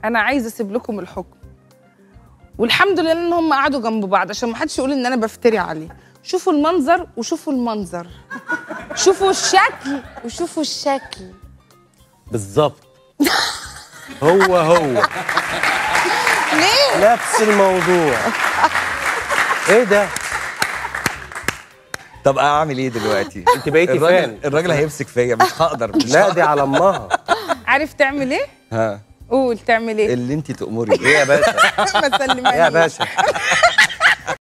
انا عايزه اسيب لكم الحكم والحمد لله ان هم قعدوا جنب بعض عشان ما حدش يقول ان انا بفتري عليه شوفوا المنظر وشوفوا المنظر شوفوا الشكل وشوفوا الشكل بالظبط هو هو ليه نفس الموضوع ايه ده طب اعمل ايه دلوقتي انت بقيتي الراجل فان الراجل هيمسك فيا مش هقدر مش لا هقدر. دي على امها عارف تعمل ايه ها قول تعمل ايه اللي انت تأمري ايه يا باشا ما ايه يا سلمهاليش باشا